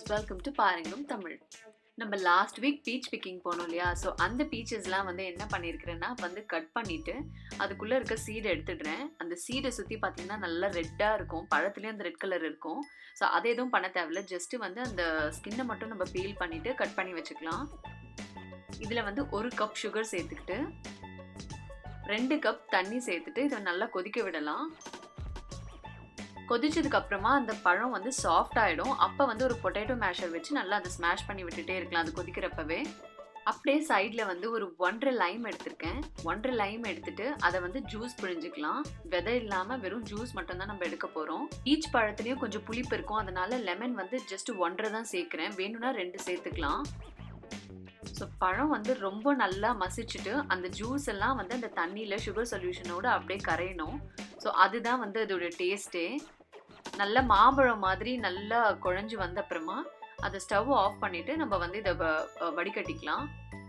Welcome to பாருங்கும் Tamil நம்ம last week beach picking போனோம் இல்லையா ஸோ அந்த பீச்சஸ்லாம் வந்து என்ன பண்ணியிருக்கிறேன்னா வந்து கட் பண்ணிட்டு அதுக்குள்ளே இருக்க சீடை எடுத்துடுறேன் அந்த சீடை சுற்றி பார்த்தீங்கன்னா நல்லா ரெட்டாக இருக்கும் பழத்துலேயும் அந்த ரெட் கலர் இருக்கும் ஸோ அதை எதுவும் பண்ண தேவையில்ல ஜஸ்ட்டு வந்து அந்த ஸ்கின்னை மட்டும் நம்ம பீல் பண்ணிவிட்டு கட் பண்ணி வச்சுக்கலாம் இதில் வந்து ஒரு கப் சுகர் சேர்த்துக்கிட்டு ரெண்டு கப் தண்ணி சேர்த்துட்டு இதை நல்லா கொதிக்க விடலாம் கொதிச்சதுக்கு அப்புறமா அந்த பழம் வந்து சாஃப்ட் ஆகிடும் அப்போ வந்து ஒரு பொட்டேட்டோ மேஷர் வச்சு நல்லா அதை ஸ்மாஷ் பண்ணி விட்டுட்டே இருக்கலாம் அது கொதிக்கிறப்பவே அப்படியே சைடில் வந்து ஒரு ஒன்றரை லைம் எடுத்திருக்கேன் ஒன்றரை லைம் எடுத்துட்டு அதை வந்து ஜூஸ் பிழிஞ்சுக்கலாம் விதை இல்லாமல் வெறும் ஜூஸ் மட்டும் தான் நம்ம எடுக்க போகிறோம் ஈச் பழத்துலேயும் கொஞ்சம் புளிப்பு இருக்கும் அதனால லெமன் வந்து ஜஸ்ட் ஒன்றரை தான் சேர்க்குறேன் வேணும்னா ரெண்டு சேர்த்துக்கலாம் ஸோ பழம் வந்து ரொம்ப நல்லா மசிச்சுட்டு அந்த ஜூஸ் எல்லாம் வந்து அந்த தண்ணியில் சுகர் சொல்யூஷனோட அப்படியே கரையணும் ஸோ அதுதான் வந்து அதோட டேஸ்ட்டே நல்ல மாம்பழம் மாதிரி நல்லா குழஞ்சு வந்த அப்புறமா அதை ஸ்டவ் ஆஃப் பண்ணிட்டு நம்ம வந்து இதை வடிகட்டிக்கலாம்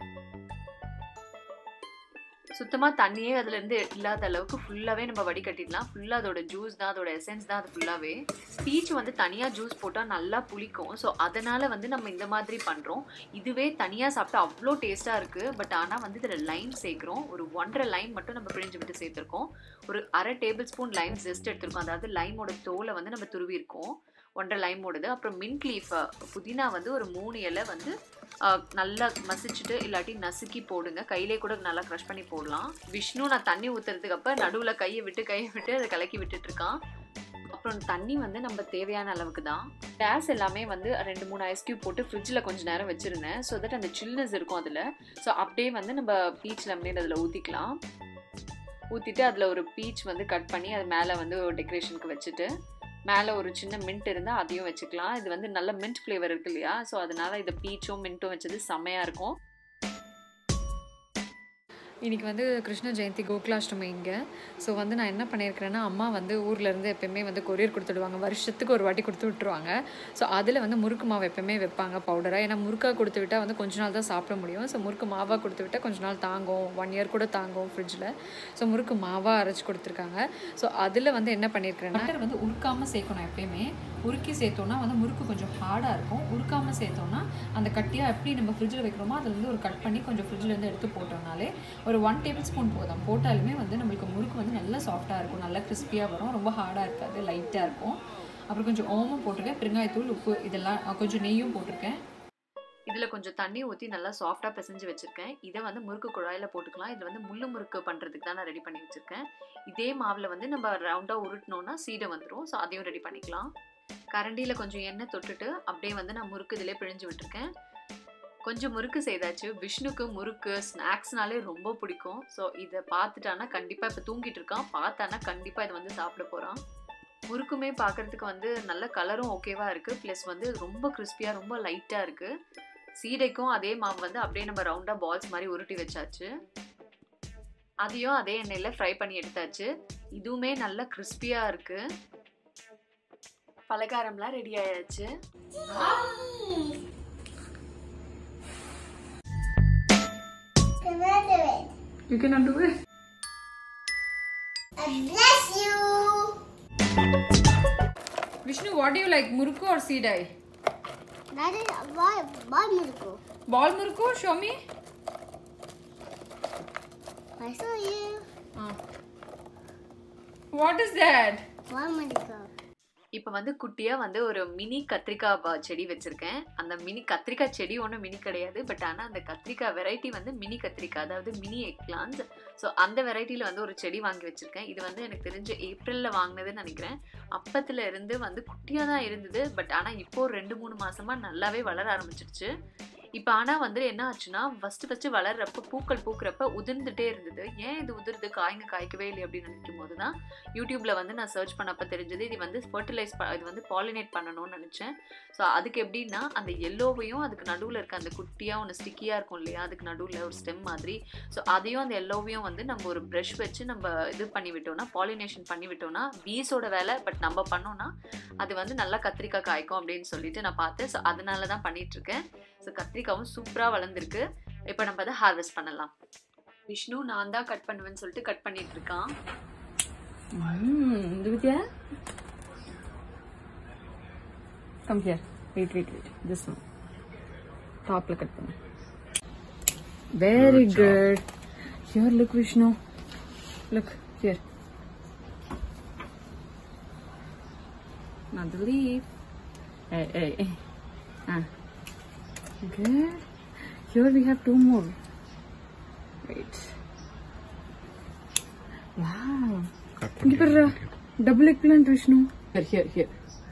சுத்தமாக தண்ணியே அதுலேருந்து இல்லாத அளவுக்கு ஃபுல்லாகவே நம்ம வடிகட்டிடலாம் ஃபுல்லாக அதோட ஜூஸ் தான் அதோட எசன்ஸ் தான் அது ஃபுல்லாகவே பீச் வந்து தனியாக ஜூஸ் போட்டால் நல்லா புளிக்கும் ஸோ அதனால் வந்து நம்ம இந்த மாதிரி பண்ணுறோம் இதுவே தனியாக சாப்பிட்டா அவ்வளோ டேஸ்ட்டாக இருக்குது பட் ஆனால் வந்து இதில் லைம் சேர்க்குறோம் ஒரு ஒன்றரை லைம் மட்டும் நம்ம பிழிஞ்சு விட்டு சேர்த்துருக்கோம் ஒரு அரை டேபிள் ஸ்பூன் லைம் ஜெஸ்ட் எடுத்திருக்கோம் அதாவது லைமோட தோலை வந்து நம்ம துருவிருக்கோம் ஒன்றரை லைமோடது அப்புறம் மின்ட் லீஃப் புதினா வந்து ஒரு மூணு இலை வந்து நல்லா மசிச்சுட்டு இல்லாட்டி நசுக்கி போடுங்க கையிலே கூட நல்லா க்ரஷ் பண்ணி போடலாம் விஷ்ணு நான் தண்ணி ஊற்றுறதுக்கு அப்போ நடுவில் கையை விட்டு கையை விட்டு அதை கலக்கி விட்டுட்டு இருக்கான் அப்புறம் தண்ணி வந்து நம்ம தேவையான அளவுக்கு தான் கேஸ் எல்லாமே வந்து ரெண்டு மூணு ஐஸ் கியூப் போட்டு ஃப்ரிட்ஜில் கொஞ்சம் நேரம் வச்சுருந்தேன் ஸோ தட் அந்த சில்னஸ் இருக்கும் அதில் ஸோ அப்படியே வந்து நம்ம பீச் லெமனேட் அதில் ஊற்றிக்கலாம் ஊற்றிட்டு அதில் ஒரு பீச் வந்து கட் பண்ணி அது மேலே வந்து ஒரு டெக்கரேஷனுக்கு வச்சுட்டு மேலே ஒரு சின்ன மின்ட் இருந்தால் அதையும் வச்சுக்கலாம் இது வந்து நல்ல மின்ட் ஃப்ளேவர் இருக்கு இல்லையா ஸோ அதனால் இது பீச்சும் மின்ட்டும் வச்சது செம்மையாக இருக்கும் இன்றைக்கி வந்து கிருஷ்ண ஜெயந்தி கோகுலாஷ்டமி இங்கே ஸோ வந்து நான் என்ன பண்ணியிருக்கிறேன்னா அம்மா வந்து ஊர்லேருந்து எப்போயுமே வந்து கொரியர் கொடுத்துடுவாங்க வருஷத்துக்கு ஒரு வாட்டி கொடுத்து விட்டுருவாங்க ஸோ அதில் வந்து முறுக்கு மாவு எப்போயுமே வைப்பாங்க பவுடராக ஏன்னா முறுக்காக கொடுத்து விட்டால் வந்து கொஞ்ச நாள் தான் சாப்பிட முடியும் ஸோ முறுக்கு மாவாக கொடுத்து விட்டால் கொஞ்ச நாள் தாங்கும் ஒன் இயர் கூட தாங்கும் ஃப்ரிட்ஜில் ஸோ முறுக்கு மாவாக அரைச்சி கொடுத்துருக்காங்க ஸோ அதில் வந்து என்ன பண்ணியிருக்கிறேன்னா பட்டர் வந்து உருக்காமல் சேர்க்கணும் எப்பயுமே உருக்கி சேர்த்தோன்னா வந்து முறுக்கு கொஞ்சம் ஹார்டாக இருக்கும் உருக்காமல் சேர்த்தோன்னா அந்த கட்டியாக எப்படி நம்ம ஃப்ரிட்ஜில் வைக்கிறோமோ அதில் வந்து ஒரு கட் பண்ணி கொஞ்சம் ஃப்ரிட்ஜ்லேருந்து எடுத்து போட்டோம்னாலே ஒரு ஒன் டேபிள் ஸ்பூன் போதும் போட்டாலுமே வந்து நம்மளுக்கு முறுக்கு வந்து நல்லா சாஃப்டாக இருக்கும் நல்லா கிறிஸ்பியாக வரும் ரொம்ப ஹார்டாக இருக்காது லைட்டாக இருக்கும் அப்புறம் கொஞ்சம் ஓமம் போட்டிருக்கேன் பெருங்காயத்தூள் உப்பு இதெல்லாம் கொஞ்சம் நெய்யும் போட்டிருக்கேன் இதில் கொஞ்சம் தண்ணி ஊற்றி நல்லா சாஃப்டாக பிசைஞ்சு வச்சுருக்கேன் இதை வந்து முறுக்கு குழாயில் போட்டுக்கலாம் இதில் வந்து முள்ளு முறுக்கு பண்ணுறதுக்கு தான் நான் ரெடி பண்ணி வச்சுருக்கேன் இதே மாவில் வந்து நம்ம ரவுண்டாக உருட்டினோன்னா சீடை வந்துடும் ஸோ அதையும் ரெடி பண்ணிக்கலாம் கரண்டியில் கொஞ்சம் எண்ணெய் தொட்டுட்டு அப்படியே வந்து நான் முறுக்கு இதிலே பிழிஞ்சு விட்டுருக்கேன் கொஞ்சம் முறுக்கு செய்தாச்சு விஷ்ணுக்கு முறுக்கு ஸ்நாக்ஸ்னாலே ரொம்ப பிடிக்கும் ஸோ இதை பார்த்துட்டானா கண்டிப்பாக இப்போ தூங்கிட்டு இருக்கான் பார்த்தானா கண்டிப்பாக இதை வந்து சாப்பிட போகிறான் முறுக்குமே பார்க்குறதுக்கு வந்து நல்ல கலரும் ஓகேவாக இருக்குது ப்ளஸ் வந்து ரொம்ப கிறிஸ்பியாக ரொம்ப லைட்டாக இருக்குது சீடைக்கும் அதே மாவு வந்து அப்படியே நம்ம ரவுண்டாக பால்ஸ் மாதிரி உருட்டி வச்சாச்சு அதையும் அதே எண்ணெயில் ஃப்ரை பண்ணி எடுத்தாச்சு இதுவுமே நல்ல கிறிஸ்பியாக இருக்குது பலகாரம்லாம் ரெடி ஆயாச்சு You cannot do it. I bless you. Vishnu, what do you like, murukku or seedai? That is why why Murko? Ball murukku, show me. I saw you. Ah. What is that? Why Murko? இப்போ வந்து குட்டியாக வந்து ஒரு mini கத்திரிக்காய் ப- செடி வச்சுருக்கேன் அந்த மினி கத்திரிக்காய் செடி ஒன்றும் மினி கிடையாது பட் ஆனால் அந்த கத்திரிக்காய் வெரைட்டி வந்து மினி கத்திரிக்காய் அதாவது மினி எக்லான்ஸ் ஸோ அந்த வெரைட்டியில் வந்து ஒரு செடி வாங்கி வச்சுருக்கேன் இது வந்து எனக்கு தெரிஞ்ச ஏப்ரலில் வாங்கினதுன்னு நினைக்கிறேன் அப்பத்துல இருந்து வந்து குட்டியாக தான் இருந்தது பட் ஆனால் இப்போ ஒரு ரெண்டு மூணு மாசமாக நல்லாவே வளர ஆரம்பிச்சிருச்சு இப்போ ஆனால் வந்து என்ன ஆச்சுன்னா ஃபஸ்ட்டு ஃபஸ்ட்டு வளர்றப்ப பூக்கள் பூக்கிறப்ப உதிர்ந்துட்டே இருந்தது ஏன் இது உதிர்ந்து காய்ங்க காய்க்கவே இல்லை அப்படின்னு நினைக்கும் போது தான் யூடியூப்ல வந்து நான் சர்ச் பண்ணப்ப தெரிஞ்சது இது வந்து ஃபர்டிலைஸ் இது வந்து பாலினேட் பண்ணணும்னு நினச்சேன் ஸோ அதுக்கு எப்படின்னா அந்த எல்லோவையும் அதுக்கு நடுவில் இருக்க அந்த குட்டியாக ஒன்று ஸ்டிக்கியாக இருக்கும் இல்லையா அதுக்கு நடுவில் ஒரு ஸ்டெம் மாதிரி ஸோ அதையும் அந்த எல்லோவையும் வந்து நம்ம ஒரு ப்ரஷ் வச்சு நம்ம இது பண்ணி விட்டோம்னா பாலினேஷன் பண்ணி விட்டோம்னா பீஸோட வேலை பட் நம்ம பண்ணோம்னா அது வந்து நல்லா கத்திரிக்காய் காய்க்கும் அப்படின்னு சொல்லிட்டு நான் பார்த்தேன் ஸோ அதனால தான் பண்ணிட்டு இருக்கேன் ஸோ கத்திரிக்காவும் சூப்பராக வளர்ந்துருக்கு இப்போ நம்ம அதை ஹார்வெஸ்ட் பண்ணலாம் விஷ்ணு நான் தான் கட் பண்ணுவேன்னு சொல்லிட்டு கட் பண்ணிட்டு இருக்கான் இது Vidya come here wait wait wait this one டாப்ல கட் பண்ணு very good here look Vishnu look here Not the leaf. Hey, hey, hey. Ah. Good. Here we have two more. Wait. Wow. இங்க பாரு double eggplant Vishnu here here here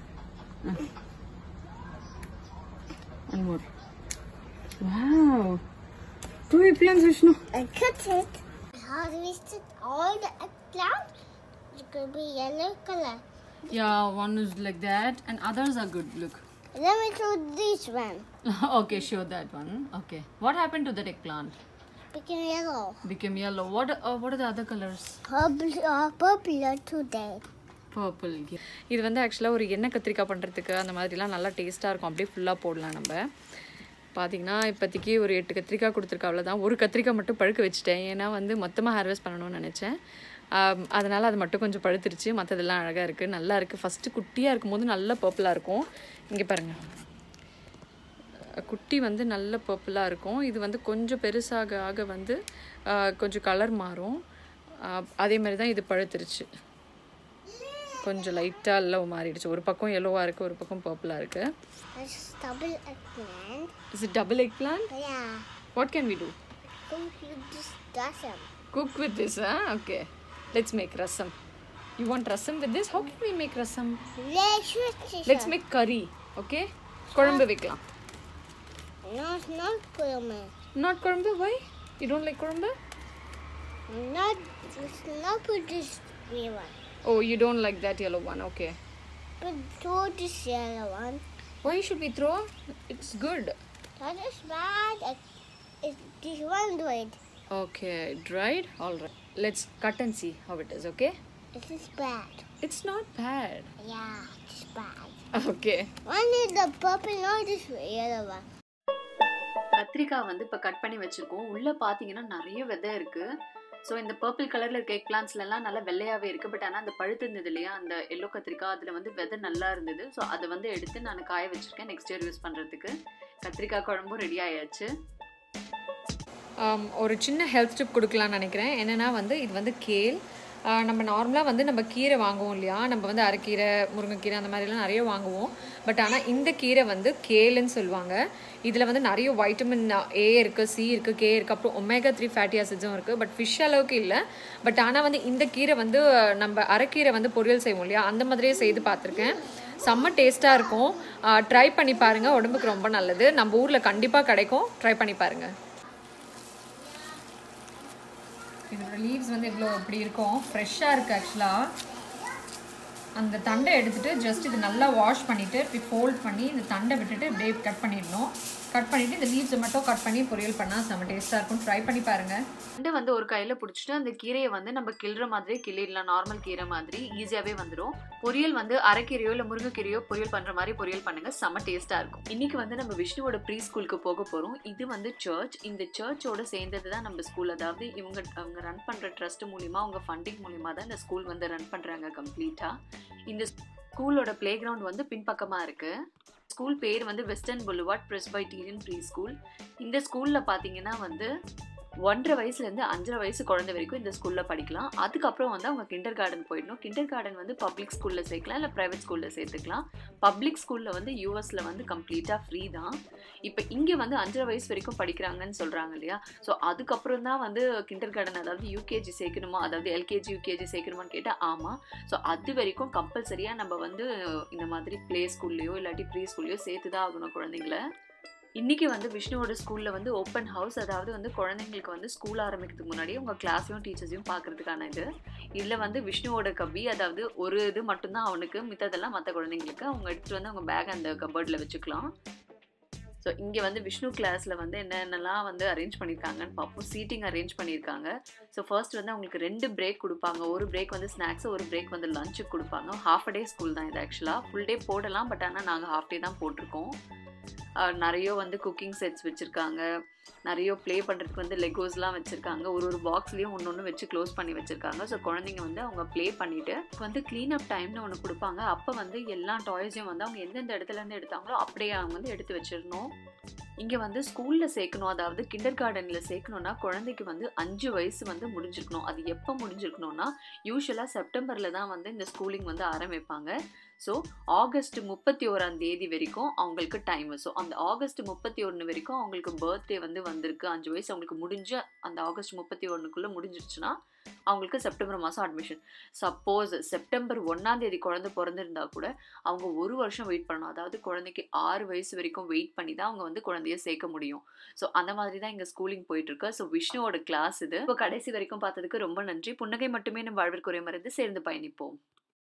one more wow two eggplants Vishnu I cut it. Harvested all the eggplant. It could be yellow color. Yeah one is like that and others are good look Let me show this one. okay show that one okay what happened to that eggplant Became yellow. became yellow what uh, what are the other colors Purple, uh, purple today. Purple இது வந்து ஆக்சுவலாக ஒரு எண்ணெய் கத்திரிக்காய் பண்ணுறதுக்கு அந்த மாதிரிலாம் நல்லா டேஸ்ட்டாக இருக்கும் அப்படியே ஃபுல்லாக போடலாம் நம்ம பார்த்தீங்கன்னா இப்போதைக்கு ஒரு எட்டு கத்திரிக்காய் கொடுத்துருக்கா அவ்வளோதான் ஒரு கத்திரிக்காய் மட்டும் பழுக்க வச்சுட்டேன் ஏன்னா வந்து மொத்தமாக ஹார்வெஸ்ட் பண்ணணும்னு நினச்சேன் அதனால் அது மட்டும் கொஞ்சம் பழுத்துருச்சு மற்றதெல்லாம் அழகாக இருக்குது நல்லா இருக்குது ஃபஸ்ட்டு குட்டியாக இருக்கும்போது நல்ல பர்பிளாக இருக்கும் இங்கே பாருங்கள் குட்டி வந்து நல்ல பர்பிளாக இருக்கும் இது வந்து கொஞ்சம் பெருசாக ஆக வந்து ஆஹ், கொஞ்சம் கலர் மாறும் ஆஹ், அதே மாதிரி தான் இது பழுத்துருச்சு கொஞ்சம் லைட்டாக எல்லோ மாறிடுச்சு ஒரு பக்கம் எல்லோவாக இருக்குது ஒரு பக்கம் பர்பிளாக இருக்குது There's double eggplant. Is it double eggplant Yeah. What can we do Go you just does them. Cook with this okay let's make rasam you want rasam with this how can we make rasam Let's switch let's make curry okay குழம்பு வைக்கலாம் No, it's not good, man. Not kuzhambu வை you don't like kuzhambu Not, it's not put this green one. Oh you don't like that yellow one okay But throw this yellow one. Why should we throw? It's good. That is bad. It, it, this one do it. Okay, dried. All right. Let's cut and see how it is. Okay. This is bad. It's not bad. Yeah, it's bad. Okay. One is the purple, not this yellow one. கத்திரிக்காய் வந்து இப்போ cut பண்ணி வச்சிருக்கோம் உள்ள பார்த்தீங்கன்னா நிறைய விதை இருக்கு ஸோ இந்த பர்பிள் கலர்ல இருக்க எக் பிளான்ஸ்லாம் நல்லா வெள்ளையாவே இருக்கு பட் ஆனால் அந்த பழுத்து இருந்தது இல்லையா அந்த எல்லோ கத்திரிக்காய் அதில் வந்து விதை நல்லா இருந்தது ஸோ அதை வந்து எடுத்து நான் காய வச்சிருக்கேன் நெக்ஸ்ட் இயர் யூஸ் பண்ணுறதுக்கு கத்திரிக்காய் குழம்பும் ரெடி ஆயாச்சு Um, ஒரு சின்ன ஹெல்த் டிப் கொடுக்கலாம்னு நினைக்கிறேன் என்னென்னா வந்து இது வந்து கேல் ஆஹ் நம்ம நார்மலாக வந்து நம்ம கீரை வாங்குவோம் இல்லையா நம்ம வந்து அரைக்கீரை முருங்கைக்கீரை அந்த மாதிரிலாம் நிறைய வாங்குவோம் பட் ஆனால் இந்த கீரை வந்து கேலுன்னு சொல்லுவாங்க இதில் வந்து நிறைய வைட்டமின் ஏ இருக்குது சி இருக்குது கே இருக்குது அப்புறம் ஒமேகா த்ரீ ஃபேட்டி ஆசிட்ஸும் இருக்குது பட் ஃபிஷ் அளவுக்கு இல்லை பட் ஆனால் வந்து இந்த கீரை வந்து நம்ம அரைக்கீரை வந்து பொரியல் செய்வோம் இல்லையா அந்த மாதிரியே செய்து பார்த்துருக்கேன் செம்ம டேஸ்ட்டாக இருக்கும் ட்ரை பண்ணி பாருங்கள் உடம்புக்கு ரொம்ப நல்லது நம்ம ஊரில் கண்டிப்பாக கிடைக்கும் ட்ரை பண்ணி பாருங்கள் இதோட லீவ்ஸ் வந்து இவ்வளோ இப்படி இருக்கும் ஃப்ரெஷ்ஷாக இருக்குது ஆக்சுவலாக அந்த தண்டை எடுத்துட்டு ஜஸ்ட் இது நல்லா வாஷ் பண்ணிவிட்டு இப்படி ஃபோல்ட் பண்ணி இந்த தண்டை விட்டுட்டு இப்படியே கட் பண்ணிடணும் கட் பண்ணிவிட்டு இந்த லீவ்ஸை மட்டும் கட் பண்ணி பொரியல் பண்ணால் செம்ம டேஸ்ட்டாக இருக்கும் ட்ரை பண்ணி பாருங்கள் தண்டை வந்து ஒரு கையில் பிடிச்சிட்டு அந்த கீரையை வந்து நம்ம கிள்ற மாதிரியே கிள்ளிடலாம் நார்மல் கீரை மாதிரி ஈஸியாகவே வந்துடும் பொரியல் வந்து அரைக்கீரையோ இல்லை முருங்கைக்கீரையோ பொரியல் பண்ணுற மாதிரி பொரியல் பண்ணுங்க செம்ம டேஸ்ட்டாக இருக்கும் இன்னைக்கு வந்து நம்ம விஷ்ணுவோட ப்ரீ ஸ்கூலுக்கு போக போகிறோம் இது வந்து சர்ச் இந்த சர்ச்சோட சேர்ந்தது தான் நம்ம ஸ்கூல் அதாவது இவங்க அவங்க ரன் பண்ணுற ட்ரஸ்ட் மூலிமா அவங்க ஃபண்டிங் மூலிமா தான் இந்த ஸ்கூல் வந்து ரன் பண்ணுறாங்க கம்ப்ளீட்டாக இந்த ஸ்கூலோட பிளே கிரவுண்ட் வந்து பின்பக்கமாக இருக்குது ஸ்கூல் பேர் வந்து வெஸ்டர்ன் புலுவாட் பிரெஸ்பைட்டீரியன் ப்ரீ ஸ்கூல் இந்த ஸ்கூலில் பார்த்தீங்கன்னா வந்து ஒன்றரை வயசுலேருந்து அஞ்சரை வயசு குழந்தை வரைக்கும் இந்த ஸ்கூலில் படிக்கலாம் அதுக்கப்புறம் வந்து அவங்க கிண்டர் கார்டன் போயிடணும் கிண்டர் கார்டன் வந்து பப்ளிக் ஸ்கூலில் சேர்க்கலாம் இல்லை ப்ரைவேட் ஸ்கூலில் சேர்த்துக்கலாம் பப்ளிக் ஸ்கூலில் வந்து யூஎஸில் வந்து கம்ப்ளீட்டாக ஃப்ரீ தான் இப்போ இங்கே வந்து அஞ்சரை வயசு வரைக்கும் படிக்கிறாங்கன்னு சொல்கிறாங்க இல்லையா ஸோ அதுக்கப்புறம் தான் வந்து கிண்டர் கார்டன் அதாவது யூகேஜி சேர்க்கணுமா அதாவது எல்கேஜி யூகேஜி சேர்க்கணுமான்னு கேட்டால் ஆமாம் ஸோ அது வரைக்கும் கம்பல்சரியாக நம்ம வந்து இந்த மாதிரி ப்ளே ஸ்கூல்லையோ இல்லாட்டி ப்ரீ ஸ்கூல்லையோ சேர்த்து தான் ஆகணும் குழந்தைங்கள இன்னைக்கு வந்து விஷ்ணுவோட ஸ்கூல்ல வந்து ஓப்பன் ஹவுஸ் அதாவது வந்து குழந்தைங்களுக்கு வந்து ஸ்கூல் ஆரம்பிக்கிறதுக்கு முன்னாடி உங்க கிளாஸையும் டீச்சர்ஸையும் பார்க்கறதுக்கான இது இதில் வந்து விஷ்ணுவோட கபி அதாவது ஒரு இது மட்டும்தான் அவனுக்கு மித்ததெல்லாம் மற்ற குழந்தைங்களுக்கு அவங்க எடுத்துட்டு வந்து அவங்க பேக் அந்த கபர்டில் வச்சுக்கலாம் ஸோ இங்கே வந்து விஷ்ணு கிளாஸில் வந்து என்னென்னலாம் வந்து அரேஞ்ச் பண்ணியிருக்காங்கன்னு பார்ப்போம் சீட்டிங் அரேஞ்ச் பண்ணியிருக்காங்க ஸோ ஃபர்ஸ்ட் வந்து அவங்களுக்கு ரெண்டு பிரேக் கொடுப்பாங்க ஒரு பிரேக் வந்து ஸ்நாக்ஸ் ஒரு பிரேக் வந்து லஞ்சுக்கு கொடுப்பாங்க ஹாஃப் அ டே ஸ்கூல் தான் இது ஆக்சுவலாக ஃபுல் டே போடலாம் பட் ஆனால் நாங்கள் ஹாஃப் டே தான் போட்டிருக்கோம் நிறைய வந்து குக்கிங் செட்ஸ் வச்சுருக்காங்க நிறைய ப்ளே பண்ணுறதுக்கு வந்து லெகோஸ்லாம் வச்சுருக்காங்க ஒரு ஒரு பாக்ஸ்லேயும் ஒன்று ஒன்று வச்சு க்ளோஸ் பண்ணி வச்சுருக்காங்க ஸோ குழந்தைங்க வந்து அவங்க ப்ளே பண்ணிவிட்டு வந்து க்ளீன் அப் டைம்னு ஒன்று கொடுப்பாங்க அப்போ வந்து எல்லா டாய்ஸையும் வந்து அவங்க எந்தெந்த இடத்துலேருந்து எடுத்தாங்களோ அப்படியே அவங்க வந்து எடுத்து வச்சிடணும் இங்கே வந்து ஸ்கூலில் சேர்க்கணும் அதாவது கிண்டர் கார்டனில் சேர்க்கணுன்னா குழந்தைக்கு வந்து அஞ்சு வயசு வந்து முடிஞ்சிருக்கணும் அது எப்போ முடிஞ்சிருக்கணும்னா யூஸ்வலாக செப்டம்பரில் தான் வந்து இந்த ஸ்கூலிங் வந்து ஆரம்பிப்பாங்க ஸோ ஆகஸ்ட் முப்பத்தி ஓராம் தேதி வரைக்கும் அவங்களுக்கு டைம் ஸோ அந்த ஆகஸ்ட் முப்பத்தி ஒன்று வரைக்கும் அவங்களுக்கு பர்த்டே வந்து வந்திருக்கு அஞ்சு வயசு அவங்களுக்கு முடிஞ்ச அந்த ஆகஸ்ட் முப்பத்தி ஒன்றுக்குள்ளே முடிஞ்சிருச்சுன்னா அவங்களுக்கு செப்டம்பர் மாதம் அட்மிஷன் சப்போஸ் செப்டம்பர் ஒன்றாம் தேதி குழந்தை பிறந்திருந்தா கூட அவங்க ஒரு வருஷம் வெயிட் பண்ணணும் அதாவது குழந்தைக்கு ஆறு வயசு வரைக்கும் வெயிட் பண்ணி தான் அவங்க வந்து குழந்தைய சேர்க்க முடியும் ஸோ அந்த மாதிரி தான் இங்கே ஸ்கூலிங் போயிட்டு இருக்கு ஸோ விஷ்ணுவோட கிளாஸ் இது இப்போ கடைசி வரைக்கும் பார்த்ததுக்கு ரொம்ப நன்றி புன்னகை மட்டுமே நம் வாழ்விற்குரிய மருந்து சேர்ந்து பயணிப்போம்